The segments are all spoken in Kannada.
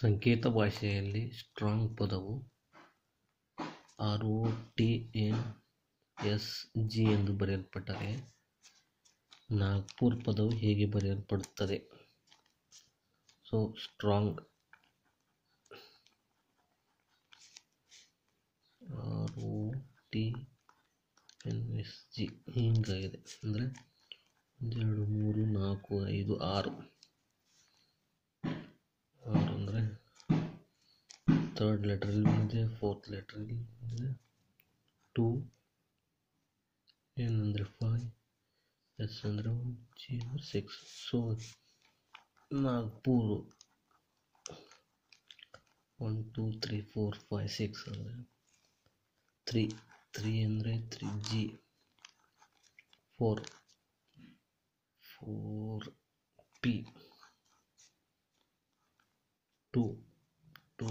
ಸಂಕೇತ ಭಾಷೆಯಲ್ಲಿ ಸ್ಟ್ರಾಂಗ್ ಪದವು R O T N S G ಎಂದು ಬರೆಯಲ್ಪಟ್ಟರೆ ನಾಗ್ಪುರ್ ಪದವು ಹೇಗೆ ಬರೆಯಲ್ಪಡುತ್ತದೆ so strong R O T N S G ಹಿಂಗಾಗಿದೆ ಅಂದರೆ ಒಂದೆರಡು ಮೂರು ನಾಲ್ಕು ಐದು ಆರು ಆರು ಅಂದರೆ ಥರ್ಡ್ ಲೆಟ್ರಲ್ಲಿ ಬಂದಿದೆ ಫೋರ್ತ್ ಲೆಟ್ರಲ್ಲಿ ಬಂದಿದೆ ಟೂ ಎನ್ ಅಂದರೆ ಫೈವ್ ಎಸ್ ಅಂದರೆ ಒನ್ ಜಿ ಅಂದರೆ six so Nagpur one two three four five six ಅಂದರೆ ತ್ರೀ ತ್ರೀ ಅಂದರೆ three G four four P two two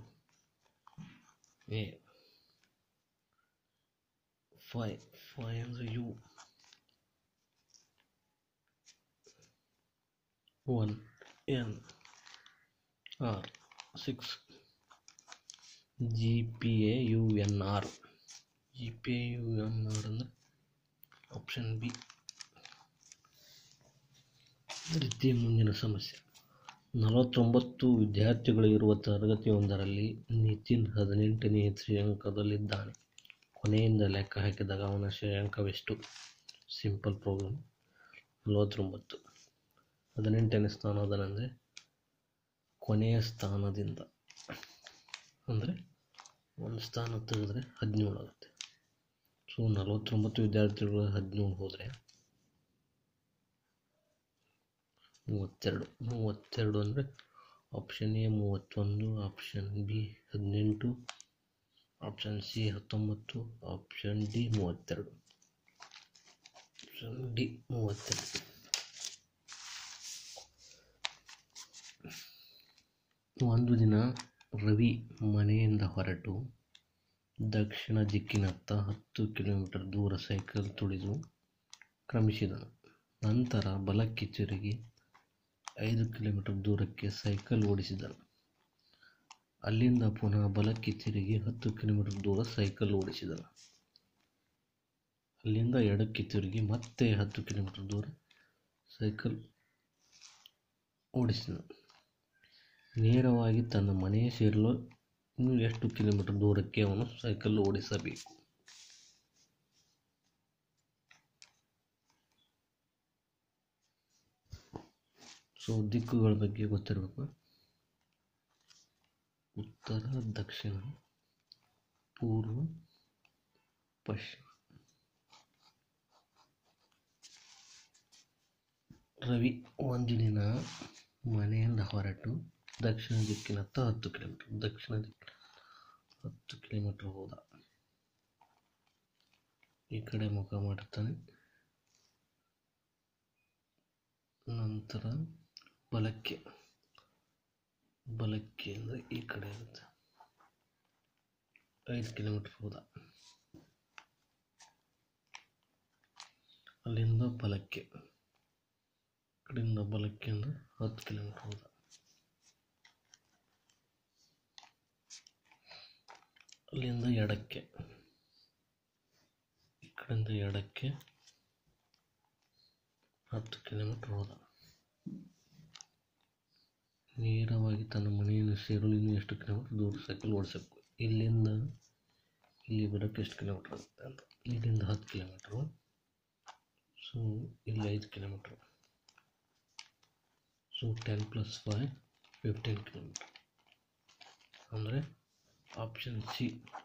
A five five ಅಂದರೆ U one N R six G P A U N R G P A U N R ಅಂದರೆ ಆಪ್ಷನ್ ಬಿ ರೀತಿ ಮುಂದಿನ ಸಮಸ್ಯೆ ನಲವತ್ತೊಂಬತ್ತು ವಿದ್ಯಾರ್ಥಿಗಳು ಇರುವ ತರಗತಿಯೊಂದರಲ್ಲಿ ನಿತಿನ್ ಹದಿನೆಂಟನೇ ಶ್ರೇಯಾಂಕದಲ್ಲಿದ್ದಾನೆ ಕೊನೆಯಿಂದ ಲೆಕ್ಕ ಹಾಕಿದಾಗ ಅವನ ಶ್ರೇಯಾಂಕವೆಷ್ಟು ಸಿಂಪಲ್ ಪ್ರೋಗ್ರಾಮ್ ನಲವತ್ತೊಂಬತ್ತು ಹದಿನೆಂಟನೇ ಸ್ಥಾನದನೆಂದರೆ ಕೊನೆಯ ಸ್ಥಾನದಿಂದ ಅಂದರೆ ಒಂದು ಸ್ಥಾನ ತೆಗೆದ್ರೆ ಹದಿನೇಳು ಆಗುತ್ತೆ ಸೊ ನಲವತ್ತೊಂಬತ್ತು ವಿದ್ಯಾರ್ಥಿಗಳು ಹದಿನೇಳು ಹೋದರೆ ಮೂವತ್ತೆರಡು ಮೂವತ್ತೆರಡು ಅಂದರೆ ಆಪ್ಷನ್ ಎ ಮೂವತ್ತೊಂದು ಆಪ್ಷನ್ ಬಿ ಹದಿನೆಂಟು ಆಪ್ಷನ್ ಸಿ ಹತ್ತೊಂಬತ್ತು ಆಪ್ಷನ್ ಡಿ ಮೂವತ್ತೆರಡು ಆಪ್ಷನ್ ಡಿ ಮೂವತ್ತೆರಡು ಒಂದು ದಿನ ರವಿ ಮನೆಯಿಂದ ಹೊರಟು ದಕ್ಷಿಣ ದಿಕ್ಕಿನತ್ತ ಹತ್ತು ಕಿಲೋಮೀಟರ್ ದೂರ ಸೈಕಲ್ ತುಳಿದು ಕ್ರಮಿಸಿದನು ನಂತರ ಬಲಕ್ಕೆ ತಿರುಗಿ ಐದು ಕಿಲೋಮೀಟರ್ ದೂರಕ್ಕೆ ಸೈಕಲ್ ಓಡಿಸಿದನು ಅಲ್ಲಿಂದ ಪುನಃ ಬಲಕ್ಕೆ ತಿರುಗಿ ಹತ್ತು ಕಿಲೋಮೀಟರ್ ದೂರ ಸೈಕಲ್ ಓಡಿಸಿದನು ಅಲ್ಲಿಂದ ಎಡಕ್ಕೆ ತಿರುಗಿ ಮತ್ತೆ ಹತ್ತು ಕಿಲೋಮೀಟರ್ ದೂರ ಸೈಕಲ್ ಓಡಿಸಿದನು ನೇರವಾಗಿ ತನ್ನ ಮನೆಯ ಸೇರಲು ಇನ್ನು ಎಷ್ಟು ಕಿಲೋಮೀಟರ್ ದೂರಕ್ಕೆ ಅವನು ಸೈಕಲ್ ಓಡಿಸಬೇಕು ಸೊ ದಿಕ್ಕುಗಳ ಬಗ್ಗೆ ಗೊತ್ತಿರಬೇಕು ಉತ್ತರ ದಕ್ಷಿಣ ಪೂರ್ವ ಪಶ್ಚಿಮ ರವಿ ಒಂದು ದಿನ ಮನೆಯಿಂದ ಹೊರಟು ದಕ್ಷಿಣ ದಿಕ್ಕಿನತ್ತ ಹತ್ತು ಕಿಲೋಮೀಟರ್ ದಕ್ಷಿಣ ದಿಕ್ಕಿನ ಹತ್ತು ಕಿಲೋಮೀಟರ್ ಹೋದ ಈ ಕಡೆ ಮುಖ ಮಾಡುತ್ತಾನೆ ನಂತರ ಬಲಕ್ಕೆ ಬಲಕ್ಕೆ ಅಂದರೆ ಈ ಕಡೆ ಇರುತ್ತೆ ಐದು ಕಿಲೋಮೀಟರ್ ಹೋದ ಅಲ್ಲಿಂದ ಬಲಕ್ಕೆ ಕಡೆಯಿಂದ ಬಲಕ್ಕೆ ಅಂದರೆ ಹತ್ತು ಕಿಲೋಮೀಟರ್ ಹೋದ ಅಲ್ಲಿಂದ ಎಡಕ್ಕೆ ಈ ಕಡೆಯಿಂದ ಎಡಕ್ಕೆ ಹತ್ತು ಕಿಲೋಮೀಟರ್ ಹೋದ ನೇರವಾಗಿ ತನ್ನ ಮನೆಯನ್ನು ಸೇರಲು ಇನ್ನೂ ಎಷ್ಟು ಕಿಲೋಮೀಟರ್ ದೂರ ಸೈಕಲ್ ಓಡಿಸಬೇಕು ಇಲ್ಲಿಂದ ಇಲ್ಲಿ ಬರೋಕ್ಕೆ ಎಷ್ಟು ಕಿಲೋಮೀಟರ್ ಆಗುತ್ತೆ ಅಂತ ಇಲ್ಲಿಂದ ಹತ್ತು ಕಿಲೋಮೀಟ್ರು ಸೊ ಇಲ್ಲಿ ಐದು kilometre so ten plus five fifteen kilometre ಅಂದರೆ ಆಪ್ಷನ್ ಸಿ